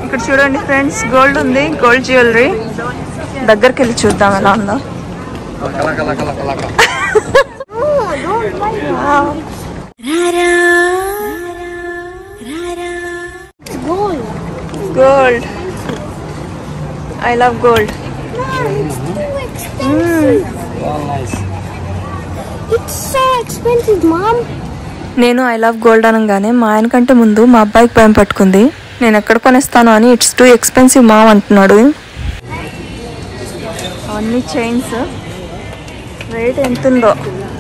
ఇక్కడ చూడండి friends gold ఉంది గోల్డ్ జ్యువెలరీ దగ్గరికి వెళ్ళి చూద్దాం ఎలా ఉందో కల కల కల కల కల Gold. Gold I love gold It's so expensive, Mom. నేను ఐ లవ్ గోల్డ్ అనగానే మా ఆయన కంటే ముందు మా అబ్బాయికి భయం పట్టుకుంది నేను ఎక్కడ కొనేస్తాను అని ఇట్స్ టూ ఎక్స్పెన్సివ్ మామ్ అంటున్నాడు అవన్నీ చైన్స్ రేట్ ఎంత ఉందో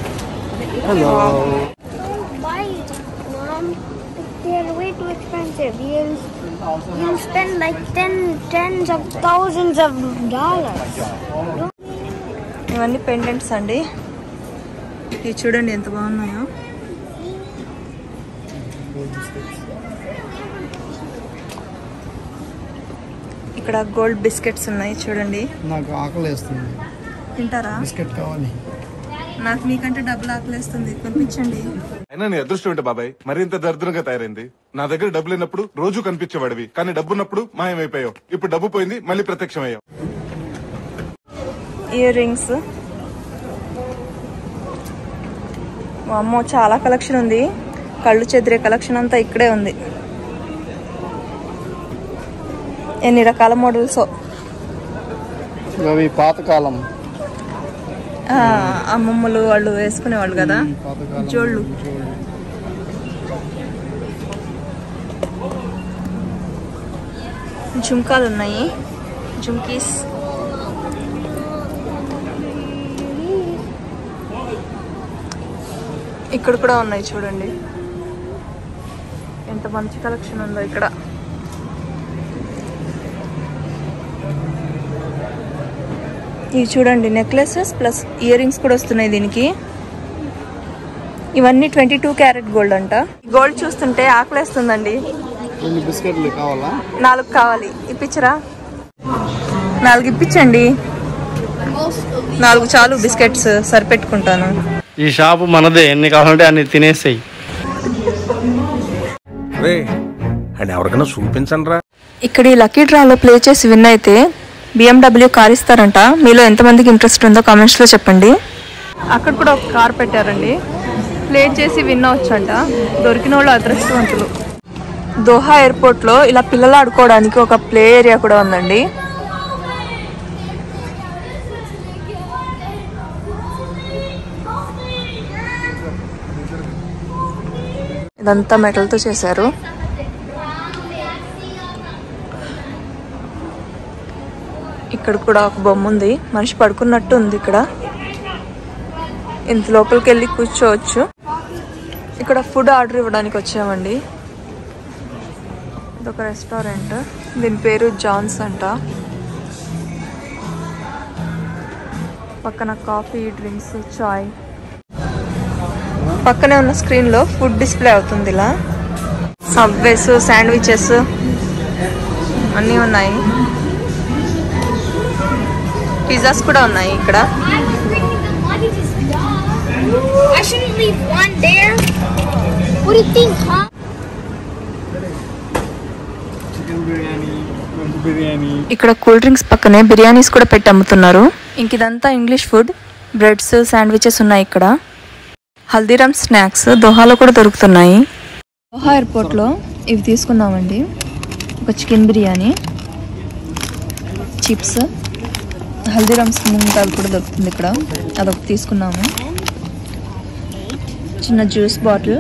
Buy it, Mom. They're way too expensive. You'll, you'll spend like ten, tens of thousands of dollars. ఇవన్నీ పెండెంట్స్ అండి ఇవి చూడండి ఎంత బాగున్నాయో ఇక్కడ గోల్డ్ బిస్కెట్స్ ఉన్నాయి చూడండి నాకు ఆకలి వేస్తుంది తింటారా బిస్కెట్ కావాలి నాకు మీకంటే డబ్బులు ఆకలేస్తుంది కొనిపించండి అయినా నీ అదృష్టం ఏంటి బాబాయ్ మరింత దరిద్రంగా తయారైంది నా దగ్గర డబ్బు లేనప్పుడు రోజు కనిపించేవాడివి కానీ డబ్బున్నప్పుడు మాయమైపోయావు ఇప్పుడు డబ్బు పోయింది మళ్ళీ ప్రత్యక్షమయ్యావు ఇయర్ రింగ్స్ అమ్మో చాలా కలెక్షన్ ఉంది కళ్ళు చెదిరే కలెక్షన్ అంతా ఇక్కడే ఉంది ఎన్ని రకాల మోడల్స్ అవి పాతకాలం అమ్మమ్మలు వాళ్ళు వేసుకునేవాళ్ళు కదా పాతకాలం జోళ్ళు జుంకాలు ఉన్నాయి జుంకీస్ ఇక్కడ కూడా ఉన్నాయి చూడండి ఎంత మంచి కలెక్షన్ ఉందో ఇక్కడ ఇవి చూడండి నెక్లెసెస్ ప్లస్ ఇయర్ రింగ్స్ కూడా వస్తున్నాయి దీనికి ఇవన్నీ ట్వంటీ టూ క్యారెట్ గోల్డ్ అంట గోల్డ్ చూస్తుంటే ఆకలేస్తుందండి కొన్ని బిస్కెట్లు కావాలా నాలుగు కావాలి ఇప్పించరా నాలుగు ఇప్పించండి నాలుగు చాలు బిస్కెట్స్ సరిపెట్టుకుంటాను ఈ షాపు మనదే ఎన్ని కావాలంటే అన్ని తినేసాయి రే అండ్ ఎవరికైనా చూపించండి రా ఇక్కడ ఈ లక్కీ డ్రాలో ప్లే చేసి విన్ అయితే బిఎండబ్ల్యూ కార్ ఇస్తారంట మీలో ఎంతమందికి ఇంట్రెస్ట్ ఉందో కామెంట్స్లో చెప్పండి అక్కడ కూడా ఒక కార్ పెట్టారండి ప్లే చేసి విన్ అవచ్చంట దొరికిన వాళ్ళు అదృష్టవంతులు దోహా ఎయిర్పోర్ట్లో ఇలా పిల్లలు ఆడుకోవడానికి ఒక ప్లే ఏరియా కూడా ఉందండి ఇదంతా మెటల్తో చేశారు ఇక్కడ కూడా ఒక బొమ్మ ఉంది మనిషి పడుకున్నట్టు ఉంది ఇక్కడ ఇంత లోపలికి వెళ్ళి కూర్చోవచ్చు ఇక్కడ ఫుడ్ ఆర్డర్ ఇవ్వడానికి వచ్చామండి ఇదొక రెస్టారెంట్ దీని పేరు జాన్స్ అంట పక్కన కాఫీ డ్రింక్స్ చాయ్ పక్కనే ఉన్న స్క్రీన్లో ఫుడ్ డిస్ప్లే అవుతుంది ఇలా సబ్వేస్ శాండ్విచెస్ అన్నీ ఉన్నాయి పిజ్జాస్ కూడా ఉన్నాయి ఇక్కడ I shouldn't leave one there. What do you think, huh? Chicken biryani veg biryani ఇక్కడ కూల్ డ్రింక్స్ పక్కనే బిర్యానీస్ కూడా పెట్టి అమ్ముతున్నారు ఇంక ఇదంతా ఇంగ్లీష్ ఫుడ్ బ్రెడ్స్ శాండ్విచెస్ ఉన్నాయి ఇక్కడ హల్దీరామ్ స్నాక్స్ దోహాలో కూడా దొరుకుతున్నాయి దోహా ఎయిర్పోర్ట్లో ఇవి తీసుకున్నామండి ఒక చికెన్ బిర్యానీ చిప్స్ హల్దీరామ్స్ ముంగాలు కూడా దొరుకుతుంది ఇక్కడ అదొకటి తీసుకున్నాము చిన్న జ్యూస్ బాటిల్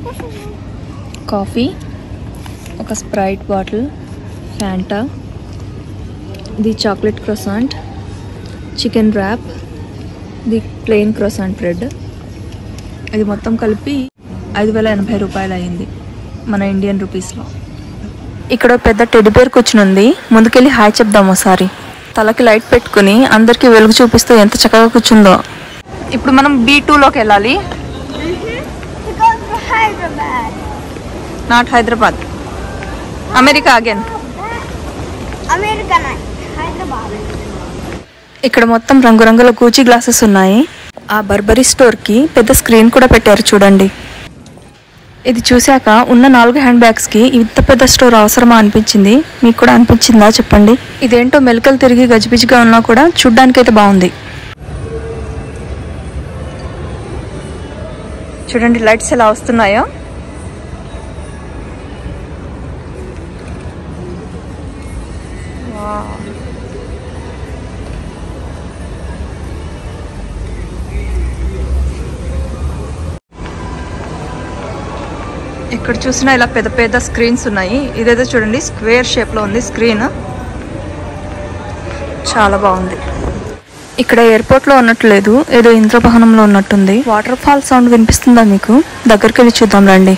కాఫీ ఒక Sprite bottle Fanta the chocolate croissant chicken wrap the plain croissant bread ఇది మొత్తం కలిపి ఐదు వేల ఎనభై రూపాయలు అయింది మన ఇండియన్ రూపీస్లో ఇక్కడ పెద్ద టెడ్డి బేర్ కూర్చుని ఉంది ముందుకెళ్ళి హాయ్ చెప్దాం ఒకసారి తలకి లైట్ పెట్టుకుని అందరికీ వెలుగు చూపిస్తూ ఎంత చక్కగా కూర్చుందో ఇప్పుడు మనం బీ టూలోకి వెళ్ళాలి To go to Hyderabad. Not Hyderabad America again American Hyderabad. ఇక్కడ మొత్తం రంగురంగుల కూచి గ్లాసెస్ ఉన్నాయి ఆ బర్బరీ స్టోర్కి పెద్ద స్క్రీన్ కూడా పెట్టారు చూడండి ఇది చూశాక ఉన్న నాలుగు హ్యాండ్ బ్యాగ్స్కి ఇంత పెద్ద స్టోర్ అవసరమా అనిపించింది మీకు కూడా అనిపించిందా చెప్పండి ఇదేంటో మెలకలు తిరిగి గజిబిజిగా ఉన్నా కూడా చూడ్డానికైతే బాగుంది చూడండి లైట్స్ ఎలా వస్తున్నాయో ఇక్కడ చూసినా ఇలా పెద్ద పెద్ద స్క్రీన్స్ ఉన్నాయి ఇదేదో చూడండి స్క్వేర్ షేప్ లో ఉంది స్క్రీన్ చాలా బాగుంది ఇక్కడ ఎయిర్పోర్ట్ లో ఉన్నట్లేదు ఏదో ఇంద్రభవనంలో ఉన్నట్టుంది వాటర్ ఫాల్ సౌండ్ వినిపిస్తుందా మీకు దగ్గరికి వెళ్ళి చూద్దాం రండి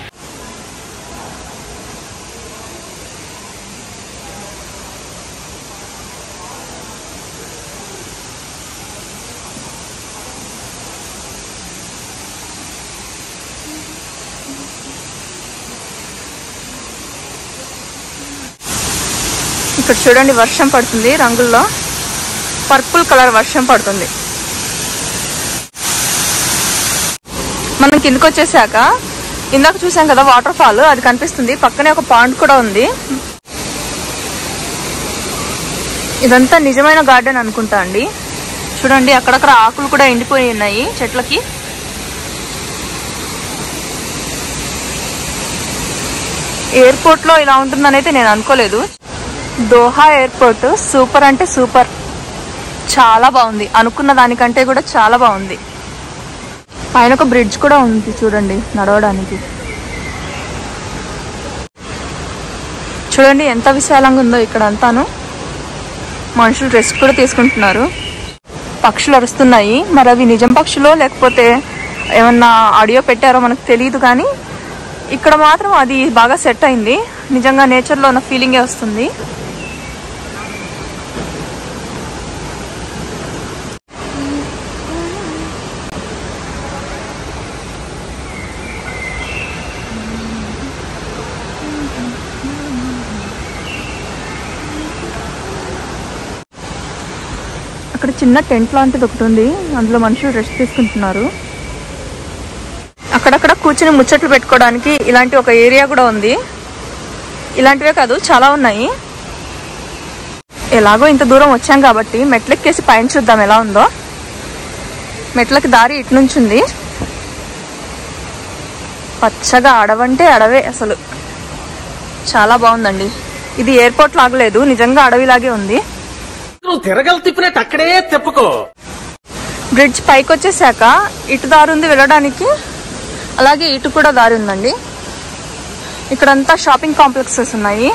ఇక్కడ చూడండి వర్షం పడుతుంది రంగుల్లో పర్పుల్ కలర్ వర్షం పడుతుంది మనం కిందకి వచ్చేసాక ఇందాక చూసాం కదా వాటర్ ఫాల్ అది కనిపిస్తుంది పక్కనే ఒక పాండ్ కూడా ఉంది ఇదంతా నిజమైన గార్డెన్ అనుకుంటా అండి చూడండి అక్కడక్కడ ఆకులు కూడా ఎండిపోయి ఉన్నాయి చెట్లకి ఎయిర్పోర్ట్ లో ఇలా ఉంటుందని అయితే నేను అనుకోలేదు దోహా ఎయిర్పోర్ట్ సూపర్ అంటే సూపర్ చాలా బాగుంది అనుకున్న దానికంటే కూడా చాలా బాగుంది పైన ఒక బ్రిడ్జ్ కూడా ఉంది చూడండి నడవడానికి చూడండి ఎంత విశాలంగా ఉందో ఇక్కడ అంతాను మనుషులు రెస్ట్ కూడా తీసుకుంటున్నారు పక్షులు అరుస్తున్నాయి మరి అవి నిజం పక్షులో లేకపోతే ఏమన్నా ఆడియో పెట్టారో మనకు తెలియదు కానీ ఇక్కడ మాత్రం అది బాగా సెట్ అయింది నిజంగా నేచర్లో ఉన్న ఫీలింగే వస్తుంది అక్కడ చిన్న టెంట్ లాంటిది ఒకటి ఉంది అందులో మనుషులు రెస్ట్ తీసుకుంటున్నారు అక్కడక్కడ కూర్చుని ముచ్చట్లు పెట్టుకోవడానికి ఇలాంటి ఒక ఏరియా కూడా ఉంది ఇలాంటివే కాదు చాలా ఉన్నాయి ఎలాగో ఇంత దూరం వచ్చాం కాబట్టి మెట్లెక్కేసి పైన చూద్దాం ఎలా ఉందో మెట్లకి దారి ఇటు నుంచి ఉంది పచ్చగా అడవంటే అడవే అసలు చాలా బాగుందండి ఇది ఎయిర్పోర్ట్ లాగలేదు నిజంగా అడవిలాగే ఉంది నువ్వు తిరగలు తిప్పినట్టు అక్కడే తిప్పుకో బ్రిడ్జ్ పైకి వచ్చేసాక ఇటు దారి ఉంది వెళ్ళడానికి అలాగే ఇటు కూడా దారి ఉందండి ఇక్కడంతా షాపింగ్ కాంప్లెక్సెస్ ఉన్నాయి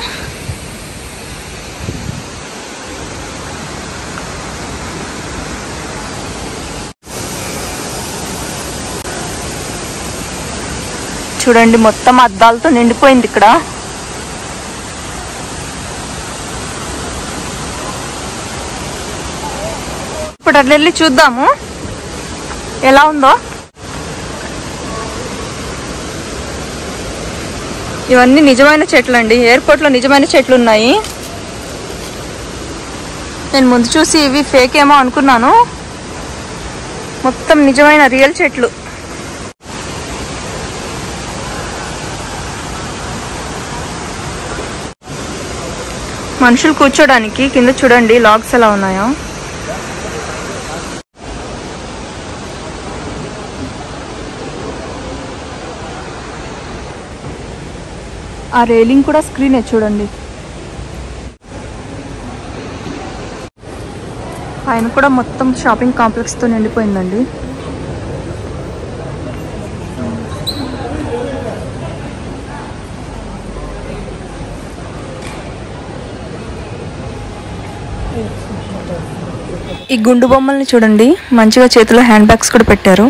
చూడండి మొత్తం అద్దాలతో నిండిపోయింది ఇక్కడ ఇప్పుడు అట్లా వెళ్ళి చూద్దాము ఎలా ఉందో ఇవన్నీ నిజమైన చెట్లు అండి ఎయిర్పోర్ట్ లో నిజమైన చెట్లు ఉన్నాయి నేను ముందు చూసి ఇవి ఫేక్ ఏమో అనుకున్నాను మొత్తం నిజమైన రియల్ చెట్లు మనుషులు కూర్చోడానికి కింద చూడండి లాగ్స్ ఎలా ఉన్నాయో ఆ రైలింగ్ కూడా స్క్రీనే చూడండి పైన కూడా మొత్తం షాపింగ్ కాంప్లెక్స్ తో నిండిపోయిందండి ఈ గుండు బొమ్మల్ని చూడండి మంచిగా చేతిలో హ్యాండ్ బ్యాగ్స్ కూడా పెట్టారు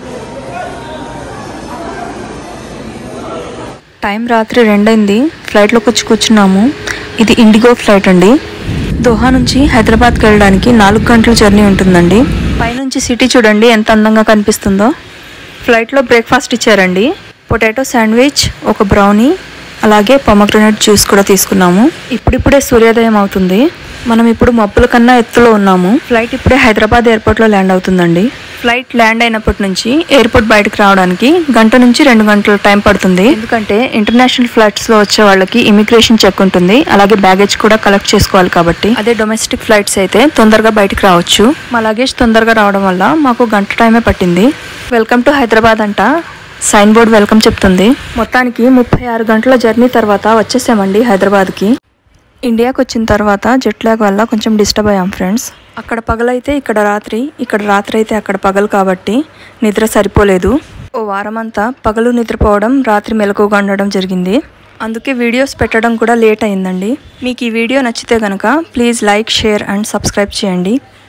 టైం రాత్రి రెండైంది ఫ్లైట్లోకి వచ్చి కూర్చున్నాము ఇది ఇండిగో ఫ్లైట్ అండి దోహా నుంచి హైదరాబాద్కి వెళ్ళడానికి నాలుగు గంటల జర్నీ ఉంటుందండి పైనుంచి సిటీ చూడండి ఎంత అందంగా కనిపిస్తుందో ఫ్లైట్లో బ్రేక్ఫాస్ట్ ఇచ్చారండి పొటాటో శాండ్విచ్ ఒక బ్రౌనీ అలాగే పొమగ్రనేట్ జ్యూస్ కూడా తీసుకున్నాము ఇప్పుడిప్పుడే సూర్యోదయం అవుతుంది మనం ఇప్పుడు మబ్బుల కన్నా ఎత్తులో ఉన్నాము ఫ్లైట్ ఇప్పుడే హైదరాబాద్ ఎయిర్పోర్ట్లో ల్యాండ్ అవుతుందండి ఫ్లైట్ ల్యాండ్ అయినప్పటి నుంచి ఎయిర్పోర్ట్ బయటకు రావడానికి గంట నుంచి రెండు గంటల టైం పడుతుంది ఎందుకంటే ఇంటర్నేషనల్ ఫ్లైట్స్ లో వచ్చే వాళ్ళకి ఇమిగ్రేషన్ చెక్ ఉంటుంది అలాగే బ్యాగేజ్ కూడా కలెక్ట్ చేసుకోవాలి కాబట్టి అదే డొమెస్టిక్ ఫ్లైట్స్ అయితే తొందరగా బయటకు రావచ్చు మా లగేజ్ తొందరగా రావడం వల్ల మాకు గంట టైమే పట్టింది వెల్కమ్ టు హైదరాబాద్ అంట సైన్ బోర్డ్ వెల్కమ్ చెప్తుంది మొత్తానికి ముప్పై ఆరు గంటల జర్నీ తర్వాత వచ్చేసామండి హైదరాబాద్కి ఇండియాకి వచ్చిన తర్వాత జెట్ లాగ్ వల్ల కొంచెం డిస్టర్బ్ అయ్యాం ఫ్రెండ్స్ అక్కడ పగలైతే ఇక్కడ రాత్రి ఇక్కడ రాత్రి అయితే అక్కడ పగలు కాబట్టి నిద్ర సరిపోలేదు ఓ వారం అంతా పగలు నిద్రపోవడం రాత్రి మెలకుగా ఉండడం జరిగింది అందుకే వీడియోస్ పెట్టడం కూడా లేట్ అయిందండి మీకు ఈ వీడియో నచ్చితే కనుక please like share and subscribe చేయండి